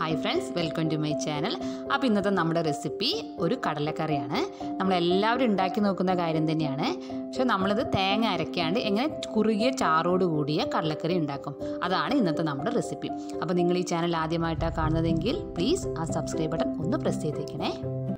hi friends welcome to my channel അപ്പോൾ ഇന്നത്തെ നമ്മുടെ റെസിപ്പി ഒരു കടലക്കറിയാണ് നമ്മളെല്ലാവരും ഉണ്ടാക്കി നോക്കുന്ന കാര്യം തന്നെയാണ് പക്ഷെ നമ്മളിത് തേങ്ങ അരയ്ക്കാണ്ട് എങ്ങനെ കുറുകിയ ചാറോട് കൂടിയ കടലക്കറി ഉണ്ടാക്കും അതാണ് ഇന്നത്തെ നമ്മുടെ റെസിപ്പി അപ്പോൾ നിങ്ങൾ ഈ ചാനൽ ആദ്യമായിട്ടാണ് കാണുന്നതെങ്കിൽ പ്ലീസ് ആ സബ്സ്ക്രൈബ് ബട്ടൺ ഒന്ന് പ്രസ് ചെയ്തേക്കണേ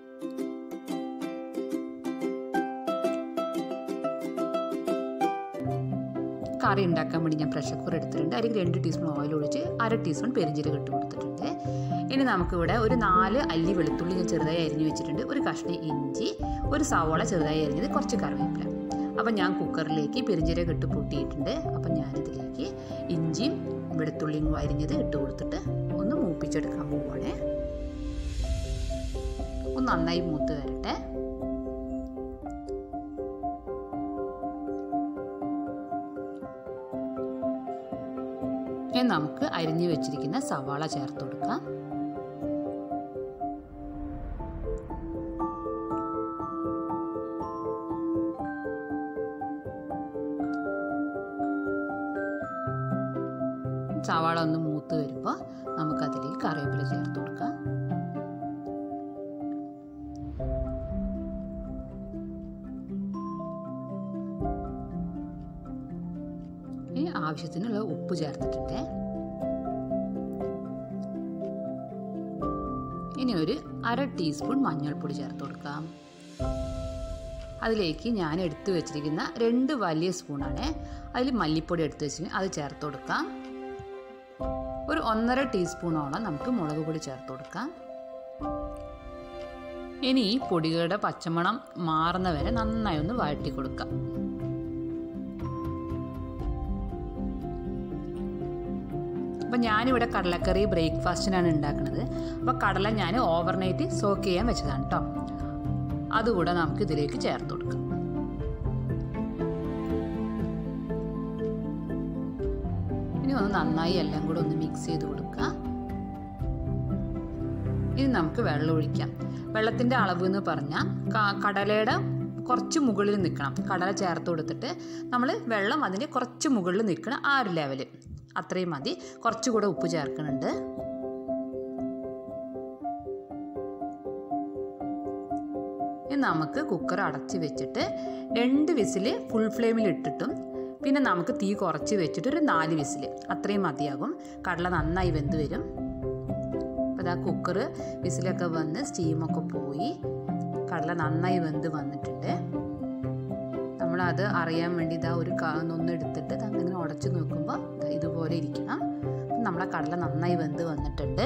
കറി ഉണ്ടാക്കാൻ വേണ്ടി ഞാൻ പ്രഷർ കുക്കർ എടുത്തിട്ടുണ്ട് അതിലേക്ക് രണ്ട് ടീസ്പൂൺ ഓയിൽ ഒഴിച്ച് അര ടീസ്പൂൺ പെരിഞ്ചീരകം ഇട്ട് കൊടുത്തിട്ടുണ്ട് ഇനി നമുക്കിവിടെ ഒരു നാല് അല്ലി വെളുത്തുള്ളി ഞാൻ ചെറുതായി അരിഞ്ഞു വെച്ചിട്ടുണ്ട് ഒരു കഷ്ണം ഇഞ്ചി ഒരു സവോള ചെറുതായി അരിഞ്ഞത് കുറച്ച് കറിവേപ്പില അപ്പം ഞാൻ കുക്കറിലേക്ക് പെരിഞ്ചീരകം ഇട്ട് പൊട്ടിയിട്ടുണ്ട് അപ്പം ഞാനിതിലേക്ക് ഇഞ്ചിയും വെളുത്തുള്ളിയും അരിഞ്ഞത് ഇട്ട് കൊടുത്തിട്ട് ഒന്ന് മൂപ്പിച്ചെടുക്കാൻ പോവുകയാണേ ഒന്ന് നന്നായി മൂത്ത് വരട്ടെ ഇനി നമുക്ക് അരിഞ്ഞു വെച്ചിരിക്കുന്ന സവാള ചേർത്ത് കൊടുക്കാം സവാള ഒന്ന് മൂത്ത് വരുമ്പോൾ നമുക്കതിലേക്ക് കറിവേപ്പില ചേർത്ത് കൊടുക്കാം ഇനി ആവശ്യത്തിനുള്ള ഉപ്പ് ചേർത്തിട്ടുണ്ട് ഇനി ഒരു അര ടീസ്പൂൺ മഞ്ഞൾപ്പൊടി ചേർത്ത് കൊടുക്കാം അതിലേക്ക് ഞാൻ എടുത്തു വെച്ചിരിക്കുന്ന രണ്ട് വലിയ സ്പൂണാണ് അതിൽ മല്ലിപ്പൊടി എടുത്ത് വെച്ചിരിക്കുന്നത് അത് ചേർത്ത് കൊടുക്കാം ഒരു ഒന്നര ടീസ്പൂണോളം നമുക്ക് മുളക് പൊടി ചേർത്ത് കൊടുക്കാം ഇനി ഈ പൊടികളുടെ പച്ചമണം മാറുന്ന വരെ നന്നായി ഒന്ന് വഴറ്റി കൊടുക്കാം അപ്പം ഞാനിവിടെ കടലക്കറി ബ്രേക്ക്ഫാസ്റ്റിനാണ് ഉണ്ടാക്കുന്നത് അപ്പോൾ കടല ഞാൻ ഓവർനൈറ്റ് സോക്ക് ചെയ്യാൻ വെച്ചതാണ് കേട്ടോ അതുകൂടെ നമുക്ക് ഇതിലേക്ക് ചേർത്ത് കൊടുക്കാം ഇനി ഒന്ന് നന്നായി എല്ലാം കൂടെ ഒന്ന് മിക്സ് ചെയ്ത് കൊടുക്കുക ഇനി നമുക്ക് വെള്ളം ഒഴിക്കാം വെള്ളത്തിൻ്റെ അളവ് എന്ന് പറഞ്ഞാൽ കടലയുടെ കുറച്ച് മുകളിൽ നിൽക്കണം കടല ചേർത്ത് കൊടുത്തിട്ട് നമ്മൾ വെള്ളം അതിൻ്റെ കുറച്ച് മുകളിൽ നിൽക്കണം ആ ഒരു ലെവല് അത്രയും മതി കുറച്ചുകൂടെ ഉപ്പ് ചേർക്കുന്നുണ്ട് ഇനി നമുക്ക് കുക്കർ അടച്ച് വെച്ചിട്ട് രണ്ട് വിസിൽ ഫുൾ ഫ്ലെയിമിൽ ഇട്ടിട്ടും പിന്നെ നമുക്ക് തീ കുറച്ച് വെച്ചിട്ട് ഒരു നാല് വിസിൽ അത്രയും മതിയാകും കടല നന്നായി വെന്ത് വരും അപ്പോൾ ഇതാ കുക്കർ വിസിലൊക്കെ വന്ന് സ്റ്റീമൊക്കെ പോയി കടല നന്നായി വെന്ത് വന്നിട്ടുണ്ട് നമ്മളത് അറിയാൻ വേണ്ടി ഇതാ ഒരു ഒന്ന് എടുത്തിട്ട് അങ്ങനെ ഉടച്ചു നോക്കുമ്പോൾ ഇതുപോലെ ഇരിക്കണം നമ്മളെ കടല നന്നായി വെന്ത് വന്നിട്ടുണ്ട്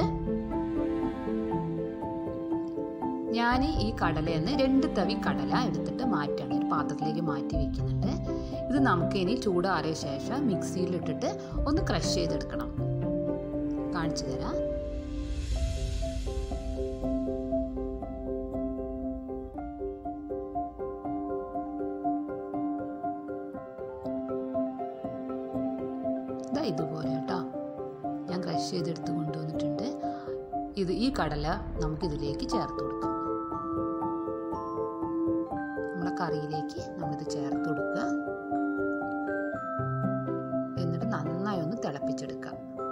ഞാൻ ഈ കടലയിൽ നിന്ന് രണ്ട് തവി കടല എടുത്തിട്ട് മാറ്റാണ് ഒരു പാത്രത്തിലേക്ക് മാറ്റി വെക്കുന്നുണ്ട് ഇത് നമുക്ക് ഇനി ചൂടാറിയ ശേഷം മിക്സിയിലിട്ടിട്ട് ഒന്ന് ക്രഷ് ചെയ്തെടുക്കണം കാണിച്ചു തരാം ഇതാ ഇതുപോലെ കേട്ടോ ഞാൻ ക്രഷ് ചെയ്തെടുത്ത് കൊണ്ടുവന്നിട്ടുണ്ട് ഇത് ഈ കടല നമുക്കിതിലേക്ക് ചേർത്ത് കൊടുക്കാം നമ്മളെ കറിയിലേക്ക് നമ്മളിത് ചേർത്ത് കൊടുക്കുക എന്നിട്ട് നന്നായി ഒന്ന് തിളപ്പിച്ചെടുക്കാം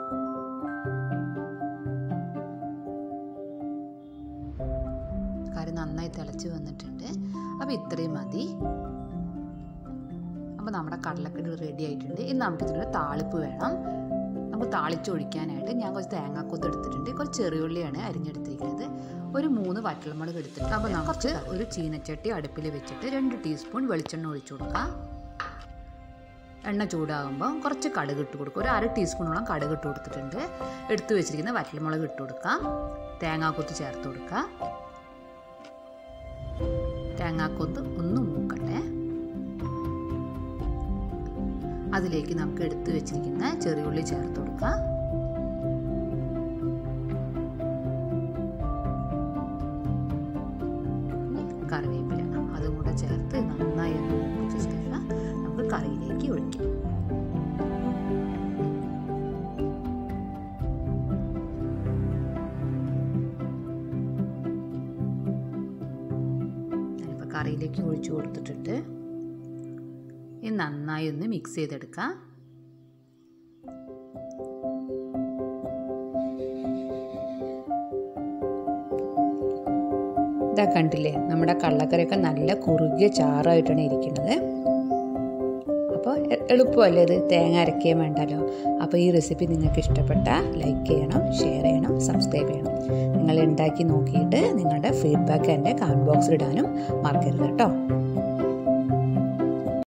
കറി നന്നായി തിളച്ച് വന്നിട്ടുണ്ട് അപ്പോൾ ഇത്രയും മതി അപ്പോൾ നമ്മുടെ കടലക്കറി റെഡി ആയിട്ടുണ്ട് ഇനി നമുക്കിതിനൊരു താളിപ്പ് വേണം നമുക്ക് താളിച്ചൊഴിക്കാനായിട്ട് ഞാൻ കുറച്ച് തേങ്ങാക്കൊത്ത് എടുത്തിട്ടുണ്ട് കുറച്ച് ചെറിയുള്ളിയാണ് അരിഞ്ഞെടുത്തിരിക്കുന്നത് ഒരു മൂന്ന് വറ്റൽമുളക് എടുത്തിട്ടുണ്ട് അപ്പോൾ നമുക്ക് ഒരു ചീനച്ചട്ടി അടുപ്പിൽ വെച്ചിട്ട് രണ്ട് ടീസ്പൂൺ വെളിച്ചെണ്ണ ഒഴിച്ചു കൊടുക്കാം എണ്ണ ചൂടാകുമ്പോൾ കുറച്ച് കടുക് ഇട്ട് കൊടുക്കുക ഒരു അര ടീസ്പൂണോളം കടുക് ഇട്ട് കൊടുത്തിട്ടുണ്ട് എടുത്തു വെച്ചിരിക്കുന്ന വറ്റൽമുളക് ഇട്ട് കൊടുക്കാം തേങ്ങാക്കൊത്ത് ചേർത്ത് കൊടുക്കാം തേങ്ങാക്കൊത്ത് ഒന്ന് മൂക്കട്ടെ അതിലേക്ക് നമുക്ക് എടുത്തു വെച്ചിരിക്കുന്ന ചെറിയുള്ളി ചേർത്ത് കൊടുക്കാം കറിവേപ്പില അതും കൂടെ ചേർത്ത് നന്നായി ഒന്ന് മൂപ്പിച്ച ശേഷം നമുക്ക് കറിയിലേക്ക് ഒഴിക്കാം ഞാനിപ്പോൾ കറിയിലേക്ക് ഒഴിച്ചു കൊടുത്തിട്ടുണ്ട് ഇത് നന്നായി ഒന്ന് മിക്സ് ചെയ്തെടുക്കാം ഇതാ കണ്ടില്ലേ നമ്മുടെ കള്ളക്കറിയൊക്കെ നല്ല കുറുകിയ ചാറായിട്ടാണ് ഇരിക്കുന്നത് അപ്പോൾ എളുപ്പമല്ലേ ഇത് തേങ്ങ അരക്കുകയും വേണ്ടല്ലോ അപ്പോൾ ഈ റെസിപ്പി നിങ്ങൾക്ക് ഇഷ്ടപ്പെട്ടാൽ ലൈക്ക് ചെയ്യണം ഷെയർ ചെയ്യണം സബ്സ്ക്രൈബ് ചെയ്യണം നിങ്ങൾ ഉണ്ടാക്കി നോക്കിയിട്ട് നിങ്ങളുടെ ഫീഡ്ബാക്ക് എൻ്റെ കമൻറ്റ് ബോക്സിൽ ഇടാനും മറക്കരുത് കേട്ടോ